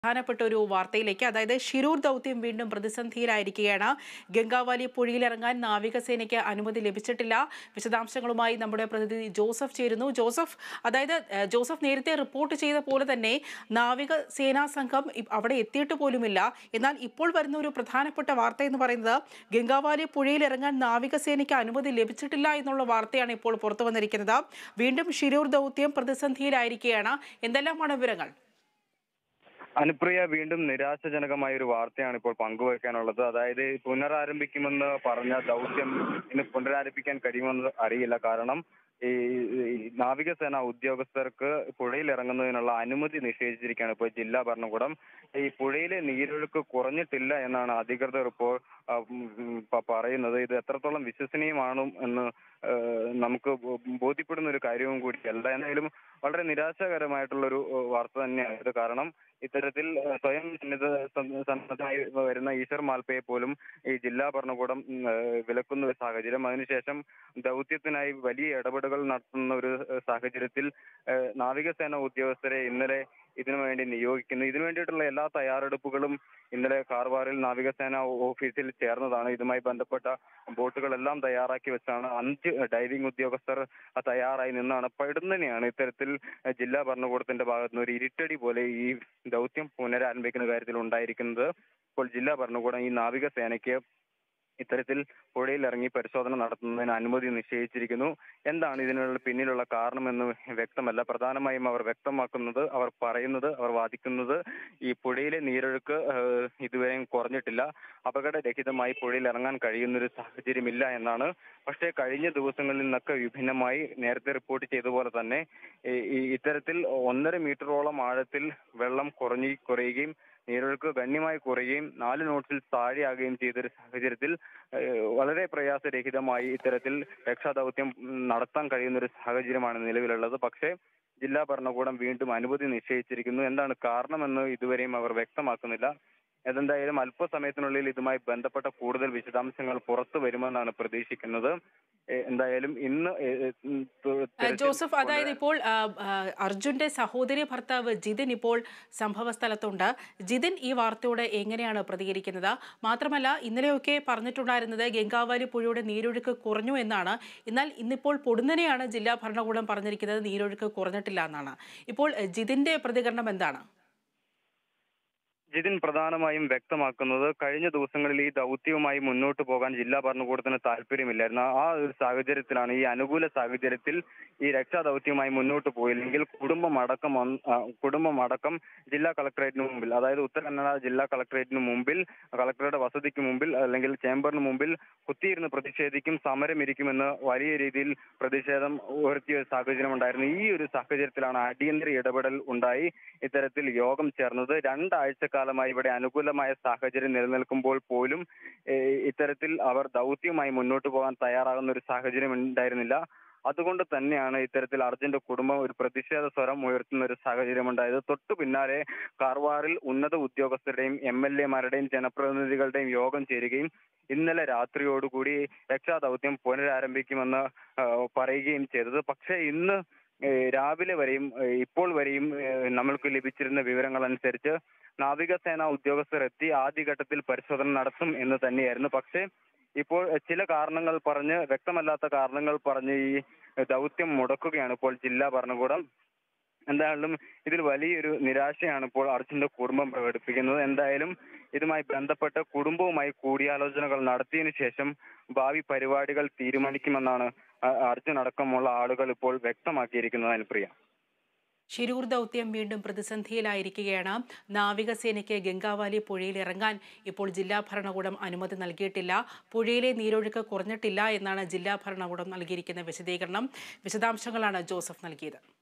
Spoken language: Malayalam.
പ്രധാനപ്പെട്ട ഒരു വാർത്തയിലേക്ക് അതായത് ഷിരൂർ ദൗത്യം വീണ്ടും പ്രതിസന്ധിയിലായിരിക്കുകയാണ് ഗംഗാവാലി പുഴയിലിറങ്ങാൻ നാവികസേനയ്ക്ക് അനുമതി ലഭിച്ചിട്ടില്ല വിശദാംശങ്ങളുമായി നമ്മുടെ പ്രതിനിധി ജോസഫ് ചേരുന്നു ജോസഫ് അതായത് ഏഹ്, ജോസഫ് നേരത്തെ റിപ്പോർട്ട് ചെയ്ത പോലെ തന്നെ നാവികസേനാ സംഘം ഇ- അവിടെ എത്തിയിട്ട് പോലുമില്ല എന്നാൽ ഇപ്പോൾ വരുന്ന ഒരു പ്രധാനപ്പെട്ട വാർത്ത എന്ന് പറയുന്നത് ഗംഗാവാലി പുഴയിലിറങ്ങാൻ നാവികസേനയ്ക്ക് അനുമതി ലഭിച്ചിട്ടില്ല എന്നുള്ള വാർത്തയാണ് ഇപ്പോൾ പുറത്തു വന്നിരിക്കുന്നത് വീണ്ടും ഷിരൂർ ദൗത്യം പ്രതിസന്ധിയിലായിരിക്കുകയാണ് എന്തെല്ലാമാണ് വിവരങ്ങൾ അനുപ്രിയ വീണ്ടും നിരാശാജനകമായ ഒരു വാർത്തയാണ് ഇപ്പോൾ പങ്കുവയ്ക്കാനുള്ളത് അതായത് പുനരാരംഭിക്കുമെന്ന് പറഞ്ഞ ദൗത്യം ഇന്ന് പുനരാരംഭിക്കാൻ കഴിയുമെന്ന് അറിയില്ല കാരണം ഈ ഈ നാവികസേന ഉദ്യോഗസ്ഥർക്ക് പുഴയിൽ ഇറങ്ങുന്നതിനുള്ള അനുമതി നിഷേധിച്ചിരിക്കുകയാണ് ഇപ്പോൾ ജില്ലാ ഭരണകൂടം ഈ പുഴയിലെ നീരൊഴുക്ക് കുറഞ്ഞിട്ടില്ല എന്നാണ് അധികൃതർ ഇപ്പോൾ ആ, ഉം, ഉം, പ- പറയുന്നത് ഇത് എത്രത്തോളം വിശ്വസനീയമാണ് എന്ന് ആ, നമുക്ക് ബോ- ബോധ്യപ്പെടുന്ന ഒരു കാര്യവും കൂടിയല്ല എന്തായാലും വളരെ നിരാശാകരമായിട്ടുള്ള ഒരു വാർത്ത തന്നെയാണ് ഇത് കാരണം ഇത്തരത്തിൽ ആ, സ്വയം സന്നിധ സന്ന- സന്നദ്ധമായി വരുന്ന ഈശ്വർ മാൽപ്പയെ പോലും ഈ ജില്ലാ ഭരണകൂടം ഉം, ആ, വിലക്കുന്ന ഒരു സാഹചര്യം അതിനുശേഷം ദൗത്യത്തിനായി വലിയ ഇടപെടലുകൾ നടത്തുന്ന ഒരു ആ, സാഹചര്യത്തിൽ ആ, നാവികസേന ഉദ്യോഗസ്ഥരെ ഇന്നലെ ഇതിനു വേണ്ടി നിയോഗിക്കുന്നു ഇതിനു വേണ്ടിയിട്ടുള്ള എല്ലാ തയ്യാറെടുപ്പുകളും ഇന്നലെ കാർവാറിൽ നാവികസേന ഓഫീസിൽ ചേർന്നതാണ് ഇതുമായി ബന്ധപ്പെട്ട ബോട്ടുകളെല്ലാം തയ്യാറാക്കി വെച്ചാണ് അഞ്ച് ഡൈവിംഗ് ഉദ്യോഗസ്ഥർ തയ്യാറായി നിന്നാണ് പെടുന്നതിനെയാണ് ഇത്തരത്തിൽ ജില്ലാ ഭരണകൂടത്തിന്റെ ഭാഗത്ത് നിന്ന് ഒരു ഇരുട്ടടി പോലെ ഈ ദൗത്യം പുനരാരംഭിക്കുന്ന കാര്യത്തിൽ ഉണ്ടായിരിക്കുന്നത് ഇപ്പോൾ ജില്ലാ ഭരണകൂടം ഈ നാവികസേനയ്ക്ക് ഇത്തരത്തിൽ പുഴയിൽ ഇറങ്ങി പരിശോധന നടത്തുന്നതിന് അനുമതി നിശ്ചയിച്ചിരിക്കുന്നു എന്താണ് ഇതിനുള്ള പിന്നിലുള്ള കാരണമെന്ന് വ്യക്തമല്ല പ്രധാനമായും അവർ വ്യക്തമാക്കുന്നത് അവർ പറയുന്നത് അവർ വാദിക്കുന്നത് ഈ പുഴയിലെ നീരൊഴുക്ക് ഏഹ്, ഇതുവരെയും കുറഞ്ഞിട്ടില്ല അപകടരഹിതമായി പുഴയിൽ ഇറങ്ങാൻ കഴിയുന്ന ഒരു സാഹചര്യമില്ല എന്നാണ് പക്ഷേ കഴിഞ്ഞ ദിവസങ്ങളിൽ നിന്നൊക്കെ വിഭിന്നമായി നേരത്തെ റിപ്പോർട്ട് ചെയ്ത പോലെ തന്നെ ഈ- ഈ ഇത്തരത്തിൽ ഒന്നര മീറ്ററോളം ആഴത്തിൽ വെള്ളം കുറഞ്ഞു കുറയുകയും നീരൊഴുക്ക് ഗണ്യമായി കുറയുകയും നാല് നോട്ട്സിൽ താഴെയാകുകയും ചെയ്ത ഒരു സാഹചര്യത്തിൽ ഏഹ്, വളരെ പ്രയാസരഹിതമായി ഇത്തരത്തിൽ രക്ഷാദൗത്യം ഉം, നടത്താൻ കഴിയുന്ന ഒരു സാഹചര്യമാണ് നിലവിലുള്ളത് പക്ഷേ ജില്ലാ ഭരണകൂടം വീണ്ടും അനുമതി നിശ്ചയിച്ചിരിക്കുന്നു എന്താണ് കാരണമെന്ന് ഇതുവരെയും അവർ വ്യക്തമാക്കുന്നില്ല അതെന്തായാലും അല്പസമയത്തിനുള്ളിൽ ഇതുമായി ബന്ധപ്പെട്ട കൂടുതൽ വിശദാംശങ്ങൾ പുറത്തു വരുമെന്നാണ് പ്രതീക്ഷിക്കുന്നത് ഏഹ്, എന്തായാലും ഇന്ന് ഏഹ്, ഉം, തു- ആ, തെരച്ചിൽ ജോസഫ് അതായത് ഇപ്പോൾ ആ, ആ, അർജുന്റെ സഹോദരി ഭർത്താവ് ജിതിൻ ഇപ്പോൾ സംഭവ സ്ഥലത്തുണ്ട് ജിതിൻ ഈ വാർത്തയോട് എങ്ങനെയാണ് പ്രതികരിക്കുന്നത് മാത്രമല്ല ഇന്നലെയൊക്കെ പറഞ്ഞിട്ടുണ്ടായിരുന്നത് ഗംഗാവാലി പുഴയുടെ നീരൊഴുക്ക് കുറഞ്ഞു എന്നാണ് എന്നാൽ ഇന്നിപ്പോൾ പൊടുന്നനെയാണ് ജില്ലാ ഭരണകൂടം പറഞ്ഞിരിക്കുന്നത് നീരൊഴുക്ക് കുറഞ്ഞിട്ടില്ല എന്നാണ് ഇപ്പോൾ എ, ജിതിന്റെ പ്രതികരണം എന്താണ് ജിതിൻ പ്രധാനമായും വ്യക്തമാക്കുന്നത് കഴിഞ്ഞ ദിവസങ്ങളിൽ ഈ ദൗത്യവുമായി മുന്നോട്ട് പോകാൻ ജില്ലാ ഭരണകൂടത്തിന് താല്പര്യമില്ലായിരുന്നു ആ ഒരു സാഹചര്യത്തിലാണ് ഈ അനുകൂല സാഹചര്യത്തിൽ ഈ രക്ഷാ ദൗത്യവുമായി മുന്നോട്ട് പോയില്ലെങ്കിൽ കുടുംബം അടക്കം വന്ന്- ആ, കുടുംബം അടക്കം ജില്ലാ കളക്ടറേറ്റിന് മുമ്പിൽ അതായത് ഉത്തര കന്നഡ ജില്ലാ കളക്ടറേറ്റിന് മുമ്പിൽ കളക്ടറുടെ വസതിക്ക് മുമ്പിൽ അല്ലെങ്കിൽ ചേംബറിന് മുമ്പിൽ കുത്തിയിരുന്ന് പ്രതിഷേധിക്കും സമരമിരിക്കുമെന്ന് വലിയ രീതിയിൽ പ്രതിഷേധം ഉയർത്തിയ ഒരു സാഹചര്യം ഉണ്ടായിരുന്നു ഈ ഒരു സാഹചര്യത്തിലാണ് അടിയന്തര ഇടപെടൽ ഉണ്ടായി ഇത്തരത്തിൽ യോഗം ചേർന്നത് രണ്ടാഴ്ചക്കാലമായി ഇവിടെ അനുകൂലമായ സാഹചര്യം നിലനിൽക്കുമ്പോൾ പോലും ഏഹ്, ഇത്തരത്തിൽ അവർ ദൗത്യവുമായി മുന്നോട്ട് പോകാൻ തയ്യാറാകുന്ന ഒരു സാഹചര്യം ഉണ്ടായിരുന്നില്ല അതുകൊണ്ട് തന്നെയാണ് ഇത്തരത്തിൽ അർജുന്റെ കുടുംബം ഒരു പ്രതിഷേധ സ്വരം ഉയർത്തുന്ന ഒരു സാഹചര്യം ഉണ്ടായത് തൊട്ടു പിന്നാലെ കാർവാറിൽ ഉന്നത ഉദ്യോഗസ്ഥരുടെയും എം എൽ എമാരുടെയും ജനപ്രതിനിധികളുടെയും യോഗം ചേരുകയും ഇന്നലെ രാത്രിയോടുകൂടി രക്ഷാദൗത്യം പുനരാരംഭിക്കുമെന്ന് ആ, പറയുകയും ചെയ്തത് പക്ഷേ ഇന്ന് ഏഹ്, രാവിലെ വരെയും ഏഹ്, ഇപ്പോൾ വരെയും ഏഹ്, നമ്മൾക്ക് ലഭിച്ചിരുന്ന വിവരങ്ങൾ അനുസരിച്ച് നാവികസേന ഉദ്യോഗസ്ഥർ എത്തി ആദ്യഘട്ടത്തിൽ പരിശോധന നടത്തും എന്ന് തന്നെയായിരുന്നു പക്ഷേ ഇപ്പോൾ ഏഹ്, ചില കാരണങ്ങൾ പറഞ്ഞ് വ്യക്തമല്ലാത്ത കാരണങ്ങൾ പറഞ്ഞ് ഈ ദൗത്യം മുടക്കുകയാണ് ഇപ്പോൾ ജില്ലാ ഭരണകൂടം എന്തായാലും ഇതിൽ വലിയൊരു നിരാശയാണ് ഇപ്പോൾ അർജുന്റെ കുടുംബം പ്രകടിപ്പിക്കുന്നത് എന്തായാലും ഇതുമായി ബന്ധപ്പെട്ട് കുടുംബവുമായി കൂടിയാലോചനകൾ നടത്തിയതിനു ശേഷം ഭാവി പരിപാടികൾ തീരുമാനിക്കുമെന്നാണ് അ- അർജുൻ അടക്കമുള്ള ആളുകൾ ഇപ്പോൾ വ്യക്തമാക്കിയിരിക്കുന്നത് അനുപ്രിയ ഷിരൂർ ദൗത്യം വീണ്ടും പ്രതിസന്ധിയിലായിരിക്കുകയാണ് നാവികസേനയ്ക്ക് ഗംഗാവാലി പുഴയിൽ ഇറങ്ങാൻ ഇപ്പോൾ ജില്ലാ ഭരണകൂടം അനുമതി നൽകിയിട്ടില്ല പുഴയിലെ നീരൊഴുക്ക് കുറഞ്ഞിട്ടില്ല എന്നാണ് ജില്ലാ ഭരണകൂടം നൽകിയിരിക്കുന്ന വിശദീകരണം വിശദാംശങ്ങളാണ് ജോസഫ് നൽകിയത്